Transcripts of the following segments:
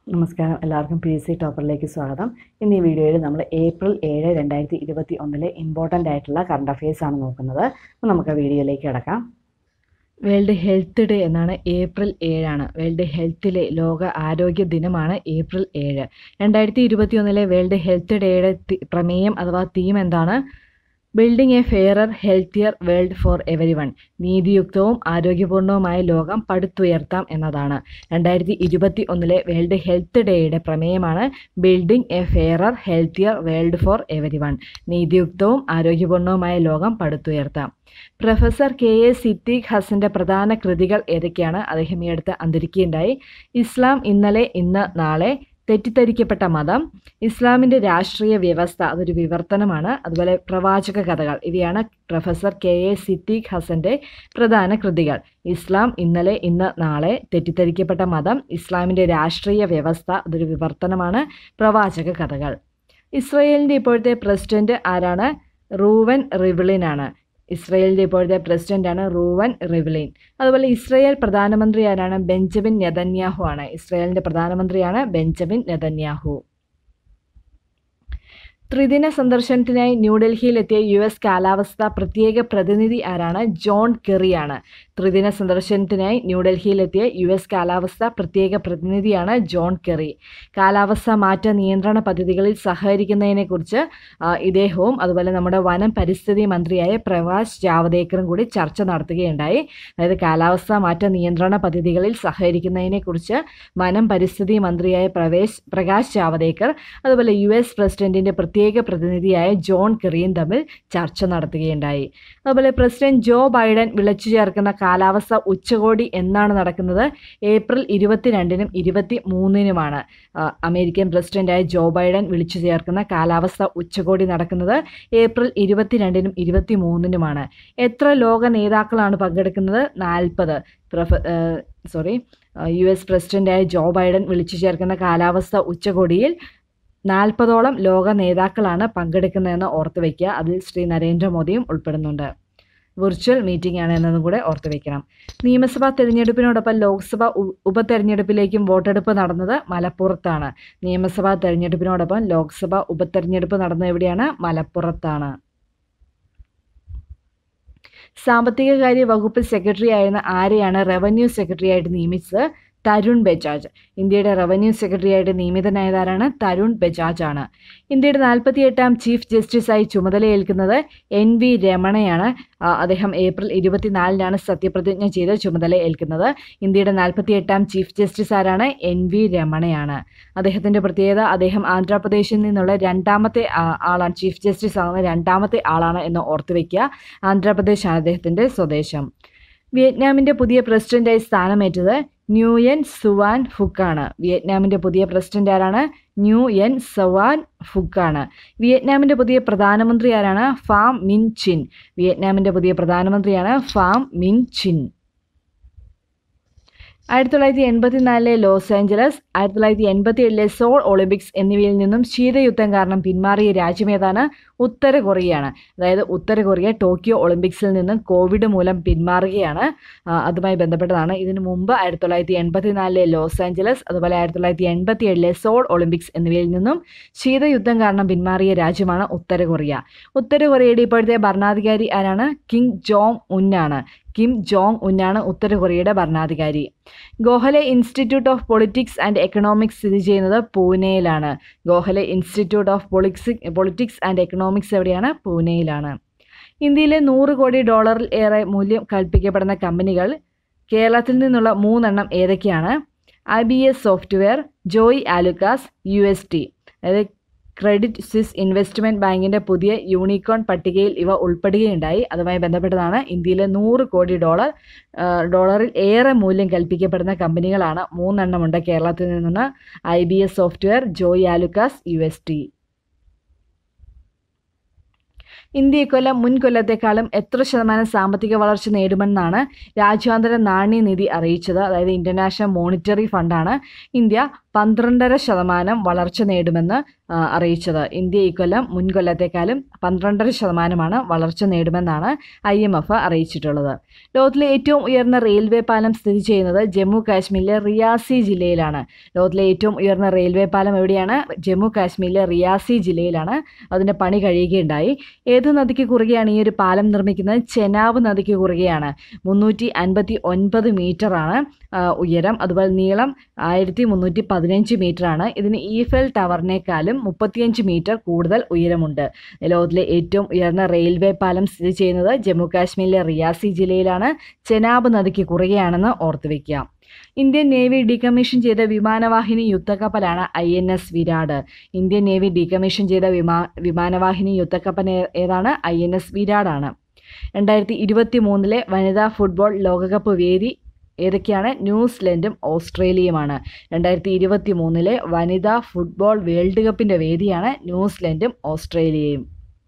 നമസ്കാരം എല്ലാവർക്കും P S C ടോപ്പറിലേക്ക് സ്വാഗതം ഇന്ന് ഈ വീഡിയോയിൽ നമ്മൾ ഏപ്രിൽ ഏഴ് രണ്ടായിരത്തി ഇരുപത്തി ഒന്നിലെ ഇമ്പോർട്ടൻ്റ് ആയിട്ടുള്ള കറണ്ട് അഫയേഴ്സ് ആണ് നോക്കുന്നത് അപ്പോൾ നമുക്ക് ആ വീഡിയോയിലേക്ക് കിടക്കാം വേൾഡ് ഹെൽത്ത് ഡേ എന്നാണ് ഏപ്രിൽ ഏഴാണ് വേൾഡ് ഹെൽത്തിലെ ലോക ആരോഗ്യ ദിനമാണ് ഏപ്രിൽ ഏഴ് രണ്ടായിരത്തി ഇരുപത്തി ഒന്നിലെ വേൾഡ് ഹെൽത്ത് ഡേയുടെ തി- പ്രമേയം അഥവാ തീം എന്താണ് building a fairer healthier world for everyone നീതിയുക്തവും ആരോഗ്യപൂർണവുമായ ലോകം പടുത്തുയർത്താം എന്നതാണ് രണ്ടായിരത്തി ഇരുപത്തി ഒന്നിലെ വേൾഡ് ഹെൽത്ത് ഡേയുടെ പ്രമേയമാണ് building a fairer healthier world for everyone നീതിയുക്തവും ആരോഗ്യപൂർണവുമായ ലോകം പടുത്തുയർത്താം പ്രൊഫസർ കെ എ സിദ്ദീഖ് ഹസന്റെ പ്രധാന കൃതികൾ ഏതൊക്കെയാണ് അദ്ദേഹം ഈ അടുത്ത് അന്തരിക്കുകയുണ്ടായി ഇസ്ലാം ഇന്നലെ ഇന്ന് നാളെ തെറ്റിദ്ധരിക്കപ്പെട്ട മതം ഇസ്ലാമിൻ്റെ രാഷ്ട്രീയ വ്യവസ്ഥ അതൊരു വിവർത്തനമാണ് അതുപോലെ പ്രവാചക കഥകൾ ഇവയാണ് പ്രൊഫസർ കെ എ സിദ്ദീഖ് ഹസന്റെ പ്രധാന കൃതികൾ ഇസ്ലാം ഇന്നലെ ഇന്ന് നാളെ തെറ്റിദ്ധരിക്കപ്പെട്ട മതം ഇസ്ലാമിൻ്റെ രാഷ്ട്രീയ വ്യവസ്ഥ അതൊരു വിവർത്തനമാണ് പ്രവാചക കഥകൾ ഇസ്രയേലിൻ്റെ ഇപ്പോഴത്തെ പ്രസിഡന്റ് ആരാണ് റൂവൻ റിവിളിനാണ് ഇസ്രയേലിൻ്റെ ഇപ്പോഴത്തെ പ്രസിഡന്റാണ് റൂവൻ റിവിലിൻ അതുപോലെ ഇസ്രയേൽ പ്രധാനമന്ത്രി ആരാണ് ബെഞ്ചമിൻ നെതന്യാഹു ആണ് ഇസ്രയേലിൻ്റെ പ്രധാനമന്ത്രിയാണ് ബെഞ്ചമിൻ നെതന്യാഹു ത്രിദിന സന്ദർശനത്തിനായി ന്യൂഡൽഹിയിലെത്തിയ യു എസ് കാലാവസ്ഥ പ്രത്യേക പ്രതിനിധി ആരാണ് ജോൺ കെറിയാണ് ത്രിദിന സന്ദർശനത്തിനായി ന്യൂഡൽഹിയിലെത്തിയ യു എസ് കാലാവസ്ഥ പ്രത്യേക പ്രതിനിധിയാണ് ജോൺ കെറി കാലാവസ്ഥ മാറ്റ നിയന്ത്രണ പദ്ധതികളിൽ സഹകരിക്കുന്നതിനെക്കുറിച്ച് ആ, ഇദ്ദേഹവും അതുപോലെ നമ്മുടെ വനം പരിസ്ഥിതി മന്ത്രിയായ പ്രകാശ് ജാവദേക്കറും കൂടി ചർച്ച നടത്തുകയുണ്ടായി അതായത് കാലാവസ്ഥ മാറ്റ നിയന്ത്രണ പദ്ധതികളിൽ സഹകരിക്കുന്നതിനെക്കുറിച്ച് വനം പരിസ്ഥിതി മന്ത്രിയായ പ്രവേശ് പ്രകാശ് ജാവദേക്കർ അതുപോലെ യു എസ് പ്രസിഡന്റിന്റെ പ്രത്യേക പ്രതിനിധിയായ ജോൺ കെറിയും തമ്മിൽ ചർച്ച നടത്തുകയുണ്ടായി അതുപോലെ പ്രസിഡന്റ് ജോ ബൈഡൻ വിളിച്ചു ചേർക്കുന്ന കാലാവസ്ഥ ഉച്ചകോടി എന്നാണ് നടക്കുന്നത് ഏപ്രിൽ ഇരുപത്തിരണ്ടിനും ഇരുപത്തി മൂന്നിനുമാണ് അമേരിക്കൻ പ്രസിഡന്റായ ജോ ബൈഡൻ വിളിച്ചു ചേർക്കുന്ന കാലാവസ്ഥ ഉച്ചകോടി നടക്കുന്നത് ഏപ്രിൽ ഇരുപത്തിരണ്ടിനും ഇരുപത്തി മൂന്നിനുമാണ് എത്ര ലോക നേതാക്കളാണ് പങ്കെടുക്കുന്നത് നാൽപ്പത് പ്രൊഫ സോറി യു എസ് പ്രസിഡന്റായ ജോ ബൈഡൻ വിളിച്ചു ചേർക്കുന്ന കാലാവസ്ഥ ഉച്ചകോടിയിൽ നാൽപ്പതോളം ലോക നേതാക്കളാണ് പങ്കെടുക്കുന്നതെന്ന് ഓർത്ത് വയ്ക്കുക അതിൽ ശ്രീ നരേന്ദ്രമോദിയും ഉൾപ്പെടുന്നുണ്ട് വിർച്വൽ മീറ്റിംഗ് ആണ് എന്നതും കൂടെ ഓർത്ത് വയ്ക്കണം നിയമസഭാ തെരഞ്ഞെടുപ്പിനോടൊപ്പം ലോക്സഭ ഉ- ഉപതെരഞ്ഞെടുപ്പിലേക്കും വോട്ടെടുപ്പ് നടന്നത് മലപ്പുറത്താണ് നിയമസഭാ തെരഞ്ഞെടുപ്പിനോടൊപ്പം ലോക്സഭ ഉപതെരഞ്ഞെടുപ്പ് നടന്നത് എവിടെയാണ് മലപ്പുറത്താണ് സാമ്പത്തിക കാര്യ വകുപ്പ് സെക്രട്ടറി ആയിരുന്ന ആരെയാണ് റവന്യൂ സെക്രട്ടറി ആയിട്ട് നിയമിച്ചത് തരുൺ ബജാജ് ഇന്ത്യയുടെ റവന്യൂ സെക്രട്ടറി ആയിട്ട് നിയമിതനായതാരാണ് തരുൺ ബജാജ് ആണ് ഇന്ത്യയുടെ നാൽപ്പത്തിയെട്ടാം ചീഫ് ജസ്റ്റിസായി ചുമതലയേൽക്കുന്നത് എൻ വി രമണയാണ് ആ, അദ്ദേഹം ഏപ്രിൽ ഇരുപത്തിനാലിനാണ് സത്യപ്രതിജ്ഞ ചെയ്ത് ചുമതല ഏൽക്കുന്നത് ഇന്ത്യയുടെ നാൽപ്പത്തിയെട്ടാം ചീഫ് ജസ്റ്റിസ് ആരാണ് എൻ വി രമണയാണ് അദ്ദേഹത്തിൻ്റെ പ്രത്യേകത അദ്ദേഹം ആന്ധ്രാപ്രദേശിൽ നിന്നുള്ള രണ്ടാമത്തെ ആ- ആളാണ് ചീഫ് ജസ്റ്റിസ് ആകുന്ന രണ്ടാമത്തെ ആളാണ് എന്ന് ഓർത്ത് വയ്ക്കുക ആന്ധ്രാപ്രദേശാണ് അദ്ദേഹത്തിൻ്റെ സ്വദേശം വിയറ്റ്നാമിൻ്റെ പുതിയ പ്രസിഡന്റായി സ്ഥാനമേറ്റത് ന്യൂയൻ സുവാൻ ഫുക്കാണ് വിയറ്റ്നാമിൻ്റെ പുതിയ പ്രസിഡന്റ് ആരാണ് ന്യൂയൻ സവാൻ ഫുക്കാണ് വിയറ്റ്നാമിൻ്റെ പുതിയ പ്രധാനമന്ത്രി ആരാണ് ഫാം മിൻ ചിൻ വിയറ്റ്നാമിൻ്റെ പുതിയ പ്രധാനമന്ത്രിയാണ് ഫാം മിൻ ചിൻ ആയിരത്തി തൊള്ളായിരത്തി എൺപത്തിനാലിലെ ലോസ് ആഞ്ചലസ് ആയിരത്തി തൊള്ളായിരത്തി എൺപത്തി ഏഴിലെ സോൾ ഒളിമ്പിക്സ് എന്നിവയിൽ നിന്നും ശീതയുദ്ധം കാരണം പിന്മാറിയ രാജ്യമേതാണ് ഉത്തര കൊറിയയാണ് അതായത് ഉത്തര കൊറിയ ടോക്കിയോ ഒളിമ്പിക്സിൽ നിന്നും കോവിഡ് മൂലം പിന്മാറുകയാണ് ആ, അതുമായി ബന്ധപ്പെട്ടതാണ് ഇതിനു മുമ്പ് ആയിരത്തി തൊള്ളായിരത്തി എൺപത്തിനാലിലെ ലോസ് ആഞ്ചലസ് അതുപോലെ ആയിരത്തി തൊള്ളായിരത്തി എൺപത്തി ഏഴിലെ സോൾ ഒളിമ്പിക്സ് എന്നിവയിൽ നിന്നും ശീതയുദ്ധം കാരണം പിന്മാറിയ രാജ്യമാണ് ഉത്തര കൊറിയ ഉത്തര കൊറിയയുടെ ഇപ്പോഴത്തെ ഭരണാധികാരി ആരാണ് കിം ജോങ് ഉന്നാണ് കിം ജോങ് ഉന്നാണ് ഉത്തര കൊറിയയുടെ ഭരണാധികാരി Gokhale institute of politics and economics സ്ഥിതി ചെയ്യുന്നത് പൂനെയിലാണ് Gokhale institute of politics politics and economics എവിടെയാണ് പൂനെയിലാണ് ഇന്ത്യയിലെ നൂറ് കോടി ഡോളറിൽ ഏറെ മൂല്യം കൽപ്പിക്കപ്പെടുന്ന കമ്പനികൾ കേരളത്തിൽ നിന്നുള്ള മൂന്നെണ്ണം ഏതൊക്കെയാണ് I B S software Joy Alukkas U S T അതായത് ക്രെഡിറ്റ് സ്വിസ് ഇൻവെസ്റ്റ്മെൻറ്റ് ബാങ്കിൻ്റെ പുതിയ യൂണിക്കോൺ പട്ടികയിൽ ഇവ ഉൾപ്പെടുകയുണ്ടായി അതുമായി ബന്ധപ്പെട്ടതാണ് ഇന്ത്യയിലെ നൂറ് കോടി ഡോളർ ആ, ഡോളറിൽ ഏറെ മൂല്യം കൽപ്പിക്കപ്പെടുന്ന കമ്പനികളാണ് മൂന്നെണ്ണമുണ്ട് കേരളത്തിൽ നിന്നുള്ള I B S software Joy Alukkas U S T India ഇക്കൊല്ലം മുൻ കൊല്ലത്തെക്കാളും എത്ര ശതമാനം സാമ്പത്തിക വളർച്ച നേടുമെന്നാണ് രാജ്യാന്തര നാണ്യനിധി അറിയിച്ചത് അതായത് ഇന്റർനാഷണൽ മോണിറ്ററി ഫണ്ടാണ് ഇന്ത്യ പന്ത്രണ്ടര ശതമാനം വളർച്ച നേടുമെന്ന് ആ, അറിയിച്ചത് ഇന്ത്യ ഇക്കൊല്ലം മുൻകൊല്ലത്തെക്കാളും പന്ത്രണ്ടര ശതമാനമാണ് വളർച്ച നേടുമെന്നാണ് ഐ എം എഫ് അറിയിച്ചിട്ടുള്ളത് ലോകത്തിലെ ഏറ്റവും ഉയർന്ന റെയിൽവേ പാലം സ്ഥിതി ചെയ്യുന്നത് ജമ്മു കാശ്മീരിലെ റിയാസി ജില്ലയിലാണ് ലോകത്തിലെ ഏറ്റവും ഉയർന്ന റെയിൽവേ പാലം എവിടെയാണ് ജമ്മു കാശ്മീരിലെ റിയാസി ജില്ലയിലാണ് അതിൻ്റെ പണി കഴിയുകയുണ്ടായി ഏത് നദിക്ക് കുറുകെയാണ് ഈ ഒരു പാലം നിർമ്മിക്കുന്നത് ചെനാബ് നദിക്ക് കുറുകെയാണ് മുന്നൂറ്റി അൻപത്തി ഒൻപത് മീറ്ററാണ് ആ, ഉയരം അതുപോലെ നീളം ആയിരത്തി മുന്നൂറ്റി പതിനഞ്ച് മീറ്ററാണ് ഇതിന് ഈഫൽ ടവറിനേക്കാളും മുപ്പത്തിയഞ്ച് മീറ്റർ കൂടുതൽ ഉയരമുണ്ട് ലോകത്തിലെ ഏറ്റവും ഉയർന്ന റെയിൽവേ പാലം സ്ഥിതി ചെയ്യുന്നത് ജമ്മു കാശ്മീരിലെ റിയാസി ജില്ലയിലാണ് ചെനാബ് നദിക്ക് കുറുകെയാണെന്ന് ഓർത്തു വയ്ക്കുക ഇന്ത്യൻ നേവി ഡീകമ്മീഷൻ ചെയ്ത വിമാനവാഹിനി യുദ്ധക്കപ്പലാണ് I N S Viraat Indian navy decommission ചെയ്ത വിമാ വിമാനവാഹിനി യുദ്ധക്കപ്പൽ ഏ- ഏതാണ് ഐ എൻ എസ് വിരാടാണ് രണ്ടായിരത്തി ഇരുപത്തി മൂന്നിലെ വനിതാ ഫുട്ബോൾ ലോകകപ്പ് വേദി ഏതൊക്കെയാണ് ന്യൂസിലൻഡും ഓസ്ട്രേലിയയുമാണ് രണ്ടായിരത്തി ഇരുപത്തി മൂന്നിലെ വനിതാ ഫുട്ബോൾ വേൾഡ് കപ്പിൻ്റെ വേദിയാണ് ന്യൂസിലൻഡും ഓസ്ട്രേലിയയും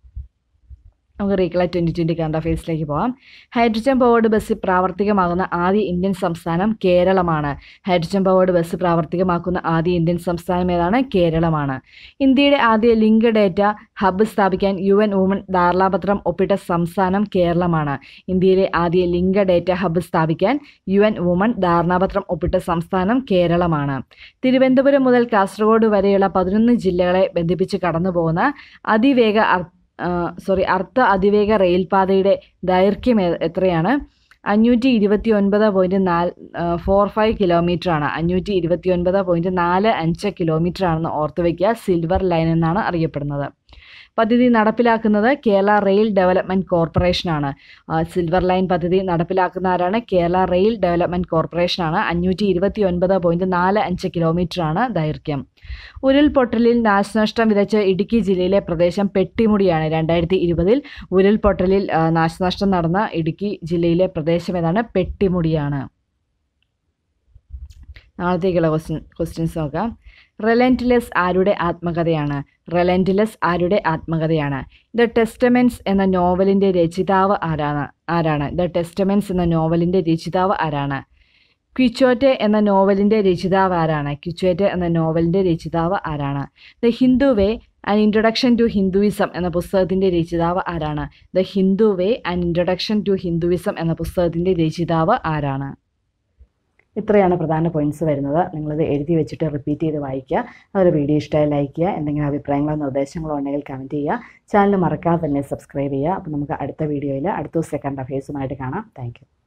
നമുക്ക് റീക്കള ട്വൻറ്റി ട്വൻറ്റി കറണ്ട് അഫയേഴ്സിലേക്ക് പോകാം ഹൈഡ്രജൻ പവേർഡ് ബസ് പ്രാവർത്തികമാകുന്ന ആദ്യ ഇന്ത്യൻ സംസ്ഥാനം കേരളമാണ് ഹൈഡ്രജൻ പവേർഡ് ബസ് പ്രാവർത്തികമാക്കുന്ന ആദ്യ ഇന്ത്യൻ സംസ്ഥാനം ഏതാണ് കേരളമാണ് ഇന്ത്യയുടെ ആദ്യ ലിങ്ക് ഡേറ്റ ഹബ്ബ് സ്ഥാപിക്കാൻ യു എൻ വുമൺ ധാരണാപത്രം ഒപ്പിട്ട സംസ്ഥാനം കേരളമാണ് ഇന്ത്യയിലെ ആദ്യ ലിംഗ ഡേറ്റ ഹബ്ബ് സ്ഥാപിക്കാൻ യു എൻ വുമൺ ധാരണാപത്രം ഒപ്പിട്ട സംസ്ഥാനം കേരളമാണ് തിരുവനന്തപുരം മുതൽ കാസർഗോഡ് വരെയുള്ള പതിനൊന്ന് ജില്ലകളെ ബന്ധിപ്പിച്ച് കടന്നുപോകുന്ന അതിവേഗ അർ- ആ, സോറി അർദ്ധ അതിവേഗ റെയിൽപാതയുടെ ദൈർഘ്യം എ- എത്രയാണ് അഞ്ഞൂറ്റി ഇരുപത്തി ഒൻപത് പോയിൻറ്റ് നാല് ഫോർ ഫൈവ് കിലോമീറ്റർ ആണ് അഞ്ഞൂറ്റി ഇരുപത്തി ഒൻപത് പോയിൻറ്റ് നാല് അഞ്ച് കിലോമീറ്റർ ആണെന്ന് ഓർത്തു വയ്ക്കുക സിൽവർ ലൈൻ എന്നാണ് അറിയപ്പെടുന്നത് പദ്ധതി നടപ്പിലാക്കുന്നത് കേരള റെയിൽ ഡെവലപ്മെൻറ്റ് കോർപ്പറേഷനാണ് ആ, സിൽവർ ലൈൻ പദ്ധതി നടപ്പിലാക്കുന്ന ആരാണ് കേരള റെയിൽ ഡെവലപ്മെൻറ്റ് കോർപ്പറേഷനാണ് അഞ്ഞൂറ്റി ഇരുപത്തി ഒൻപത് പോയിൻറ്റ് നാല് അഞ്ച് കിലോമീറ്റർ ആണ് ദൈർഘ്യം ഉരുൾപൊട്ടലിൽ നാശനഷ്ടം വിതച്ച ഇടുക്കി ജില്ലയിലെ പ്രദേശം പെട്ടിമുടിയാണ് രണ്ടായിരത്തി ഇരുപതിൽ ഉരുൾപൊട്ടലിൽ ആ, നാശനഷ്ടം നടന്ന ഇടുക്കി ജില്ലയിലെ പ്രദേശം ഏതാണ് പെട്ടിമുടിയാണ് നാളത്തേക്കുള്ള ക്വസ്റ്റ്യൻ ക്വസ്റ്റ്യൻസ് നോക്കാം റെലൻറ്റ്ലെസ് ആരുടെ ആത്മകഥയാണ് റെലൻറ്റ്ലെസ് ആരുടെ ആത്മകഥയാണ് ദ ടെസ്റ്റമെൻസ് എന്ന നോവലിൻ്റെ രചയിതാവ് ആരാണ് ആരാണ് ദ ടെസ്റ്റമെൻസ് എന്ന നോവലിൻ്റെ രചയിതാവ് ആരാണ് ക്വിച്ചോറ്റെ എന്ന നോവലിൻ്റെ രചയിതാവ് ആരാണ് ക്വിച്ചോറ്റെ എന്ന നോവലിൻ്റെ രചയിതാവ് ആരാണ് the Hindu way an introduction to Hinduism എന്ന പുസ്തകത്തിൻ്റെ രചയിതാവ് ആരാണ് the Hindu way an introduction to Hinduism എന്ന പുസ്തകത്തിൻ്റെ രചയിതാവ് ആരാണ് ഇത്രയാണ് പ്രധാന പോയിന്റ്സ് വരുന്നത് നിങ്ങളിത് എഴുതി വെച്ചിട്ട് റിപ്പീറ്റ് ചെയ്ത് വായിക്കുക അതുപോലെ വീഡിയോ ഇഷ്ടമായി ലൈക്ക് ചെയ്യുക എന്തെങ്കിലും അഭിപ്രായങ്ങളോ നിർദ്ദേശങ്ങളോ ഉണ്ടെങ്കിൽ കമൻറ്റ് ചെയ്യുക ചാനൽ മറക്കാതെ തന്നെ സബ്സ്ക്രൈബ് ചെയ്യുക അപ്പോൾ നമുക്ക് അടുത്ത വീഡിയോയിൽ അടുത്ത സെക്കൻഡ് അഫയേഴ്സുമായിട്ട് കാണാം താങ്ക്